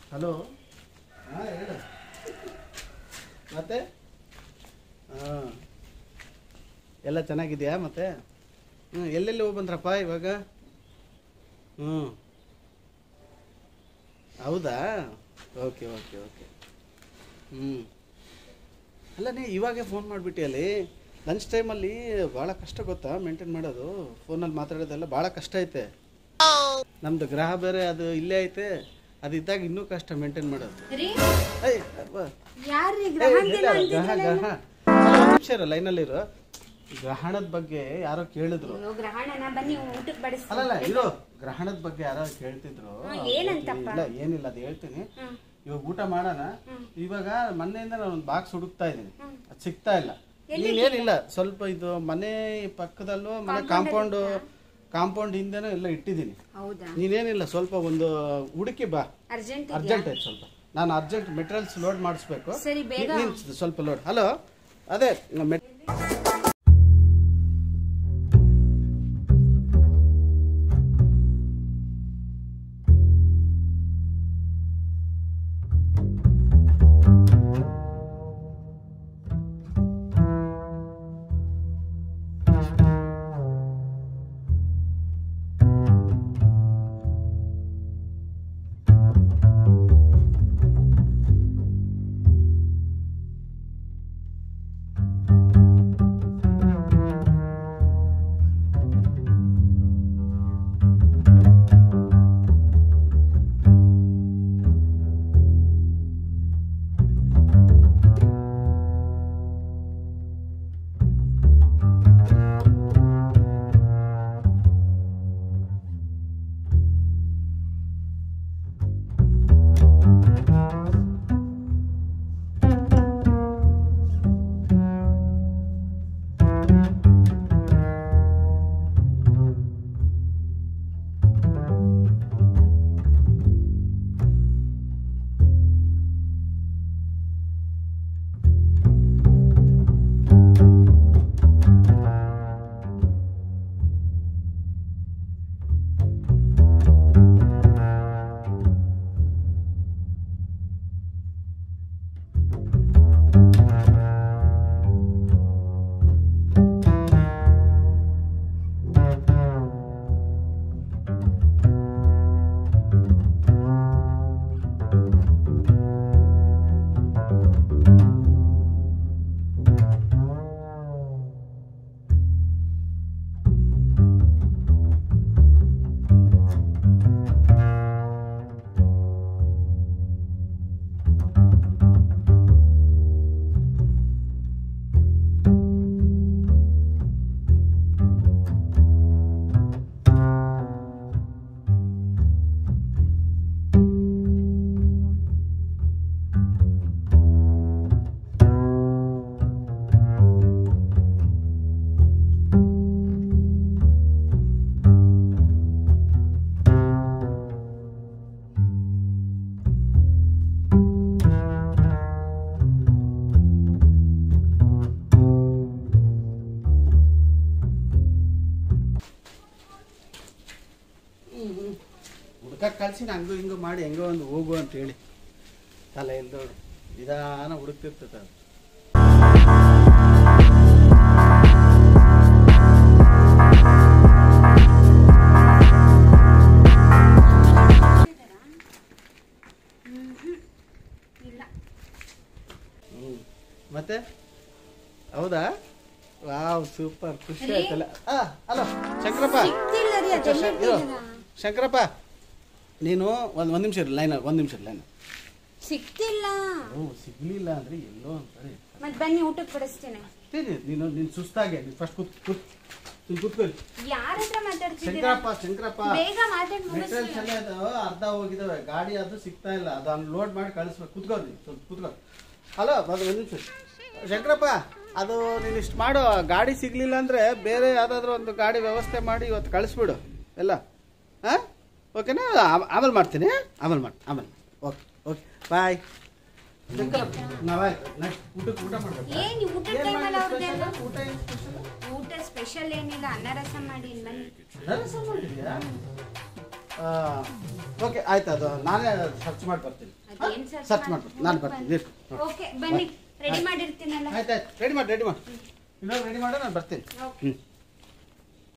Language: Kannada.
ಹಲೋ ಹಾಂ ಹೇಳು ಮತ್ತೆ ಹಾಂ ಎಲ್ಲ ಚೆನ್ನಾಗಿದೆಯಾ ಮತ್ತೆ ಹ್ಞೂ ಎಲ್ಲೆಲ್ಲಿ ಹೋಗಿ ಬಂದ್ರಪ್ಪ ಇವಾಗ ಹ್ಞೂ ಹೌದಾ ಓಕೆ ಓಕೆ ಓಕೆ ಹ್ಞೂ ಅಲ್ಲ ನೀ ಇವಾಗೆ ಫೋನ್ ಮಾಡಿಬಿಟ್ಟಿಯಲ್ಲಿ ಲಂಚ್ ಟೈಮಲ್ಲಿ ಭಾಳ ಕಷ್ಟ ಗೊತ್ತಾ ಮೇಂಟೈನ್ ಮಾಡೋದು ಫೋನಲ್ಲಿ ಮಾತಾಡೋದೆಲ್ಲ ಭಾಳ ಕಷ್ಟ ಐತೆ ನಮ್ಮದು ಗ್ರಹ ಬೇರೆ ಅದು ಇಲ್ಲೇ ಐತೆ ಅದು ಇದ್ದಾಗ ಇನ್ನೂ ಕಷ್ಟ ಮೇಂಟೈನ್ ಮಾಡೋದು ರೀ ಏಯ್, ಅಬ್ಬಾ. ಯಾರ್ರೀ ಏಯ್, ಗ್ರಹಂದಿನ ಇಲ್ಲ, ಗ್ರಹ ಅಂತಿದ್ರಲ್ಲ ಗ್ರಹ ಅಲ್ಲ, ಒಂದ್ ನಿಮಿಷ ಇರು ಲೈನಲ್ಲಿರು ಗ್ರಹಣದ ಬಗ್ಗೆ ಯಾರೋ ಕೇಳಿದ್ರು ಅಯ್ಯೋ, ಗ್ರಹಣನ ಬನ್ನಿ ಊಟಕ್ಕೆ ಬಡಿಸ್ತೀನಿ ಅಲ್ಲಲ್ಲ ಇರು ಗ್ರಹಣದ ಬಗ್ಗೆ ಯಾರೋ ಕೇಳ್ತಿದ್ರು ಹಾ, ಏನಂತಪ್ಪ? ಇಲ್ಲ ಏನಿಲ್ಲ ಅದು ಹೇಳ್ತೀನಿ ಹ್ಮ್. ಇವಾಗ ಊಟ ಮಾಡೋಣ ಹ್ಮ್. ಇವಾಗ ಮೊನ್ನೆಯಿಂದ ನಾನು ಒಂದು ಬಾಕ್ಸ್ ಹುಡುಕ್ತಾ ಇದ್ದೀನಿ ಹ್ಮ್. ಅದು ಸಿಗ್ತಾ ಇಲ್ಲ ಎಲ್ಲಿ ಏನಿಲ್ಲ ಸ್ವಲ್ಪ ಇದು ಮನೆ ಪಕ್ಕದಲ್ಲೂ ಮನೆ ಕಾಂಪೌಂಡ್ ಕಾಂಪೌಂಡ್ ಹಿಂದೆನೂ ಎಲ್ಲ ಇಟ್ಟಿದ್ದೀನಿ ಹೌದಾ ನೀನೇನಿಲ್ಲ ಸ್ವಲ್ಪ ಒಂದು ಹುಡುಕಿ ಬಾ ಅರ್ಜೆಂಟ್ ಅರ್ಜೆಂಟ್ ಆಯ್ತು ಸ್ವಲ್ಪ ನಾನು ಅರ್ಜೆಂಟ್ ಮೆಟೀರಿಯಲ್ಸ್ ಲೋಡ್ ಮಾಡಿಸ್ಬೇಕು ಸರಿ, ಬೇಗ. ನೀನ್ ಸ್ವಲ್ಪ ಲೋಡ್ ಹಲೋ ಅದೇ ಮೆಟ್ ಹುಡ್ಕಕ್ಕೆ ಕಳ್ಸಿ ಹಂಗು ಹಿಂಗು ಮಾಡಿ ಹೆಂಗೋ ಒಂದು ಹೋಗು ಅಂತ ಹೇಳಿ ತಲೆ ಇಲ್ದೋಡು ನಿಧಾನ ಹುಡುಕ್ತಿರ್ತದೆ ಅದು ಇಲ್ಲ ಹ್ಞೂ ಮತ್ತೆ ಹೌದಾ ವಾವ್ ಸೂಪರ್ ಖುಷಿ ರೀ? ಆಯ್ತಲ್ಲ ಆ ಹಲೋ ಶಂಕರಪ್ಪ ಸಿಗ್ತಿಲ್ಲ ರೀ ಶಂಕರ- ಅದೆಲ್ಲ ಇರು. ಇಟ್ಟಿದ್ದೀರಾ? ಶಂಕರಪ್ಪ ನೀನು ಒಂದು ಒಂದು ನಿಮಿಷ ಇರು ಲೈನ್ ಒಂದು ನಿಮಿಷ ಲೈನ್ ಸಿಗ್ತಿಲ್ಲ ಓ ಸಿಗ್ಲಿಲ್ಲ ಅಂದ್ರೆ ಎಲ್ಲೋ ಅಂತ ಕಡೆ ಮತ್ ಬನ್ನಿ ಊಟಕ್ಕೆ ಬಡಿಸ್ತೀನಿ ತಿನ್ನಿ, ನೀನು ನೀನು ಸುಸ್ತಾಗೆ ನೀನು ಫಸ್ಟ್ ಕೂತ್ ಕೂತ್ ನೀನು ಕೂತ್ಕೊಳ್ಳಿ ಯಾರ ಹತ್ರ ಮಾತಾಡ್ತಿದ್ದೀರಾ ಶಂಕರಪ್ಪ ಶಂಕರಪ್ಪ ಬೇಗ ಮಾತಾಡ್ ಮೆಟೀರಿಯಲ್ಸ್ ಎಲ್ಲ ಇದಾವೆ ಅರ್ಧ ಹೋಗಿದಾವೆ ಗಾಡಿ ಅದು ಸಿಗ್ತಾ ಇಲ್ಲ ಅದು ಲೋಡ್ ಮಾಡಿ ಕಳಿಸ್ಬೇಕು ಕುತ್ಕೋ ನೀನು ಸ್ವಲ್ಪ ಕುತ್ಕೋ ಹಲೋ ಅದು ಒಂದು ನಿಮಿಷ ಶಂಕರಪ್ಪ ಅದು ನೀನು ಇಷ್ಟು ಮಾಡು ಗಾಡಿ ಸಿಗ್ಲಿಲ್ಲ ಅಂದ್ರೆ ಬೇರೆ ಯಾವ್ದಾದ್ರು ಒಂದು ಗಾಡಿ ವ್ಯವಸ್ಥೆ ಮಾಡಿ ಇವತ್ತು ಕಳಿಸ್ಬಿಡು ಎಲ್ಲ ಹಾಂ ಓಕೆನಾ ಆಮ್- ಆಮೇಲೆ ಮಾಡ್ತೀನಿ ಆಮೇಲೆ ಮಾಡಿ ಆಮೇಲೆ ಓಕೆ ಓಕೆ ಬಾಯ್ ಶಂಕರಪ್ಪ ನಾವಾಯ್ತು ನೆಕ್ಸ್ಟ್ ಊಟಕ್ಕೆ ಊಟ ಮಾಡ್ಬೇಕು ಏನ್ ಈ ಊಟದ ಏನ್ ಟೈಮಲ್ಲಿ ಮಾಡಿದ್ರಿ ಅವ್ರದ್ದೆಲ್ಲ special? ಊಟ ಏನು ಸ್ಪೆಷಲ್ ಊಟ ಸ್ಪೆಷಲ್ ಏನಿಲ್ಲ ಅನ್ನ ರಸಂ ಮಾಡಿ ಬನ್ನಿ ರಸ ಮಾಡಿದ್ಯಾ ಓಕೆ ಆಯ್ತು ಅದು ನಾನೇ ಸರ್ಚ್ ಮಾಡಿ ಬರ್ತೀನಿ ಅದೇನ್ search ಸರ್ಚ್ ಮಾಡ್- ಮಾಡ್ತೀನಿ ನಾನು ಬರ್ತೀನಿ ಇರು. ಓಕೆ ಬನ್ನಿ ರೆಡಿ ಮಾಡಿರ್ತೀನಲ್ಲ ಆಯ್ತು ಆಯ್ತು ರೆಡಿ ಮಾಡಿ ರೆಡಿ ಮಾಡಿ ಇನ್ನೊಂದು ರೆಡಿ ಮಾಡು ನಾನು ಬರ್ತೀನಿ ಓಕೆ ಹ್ಞೂ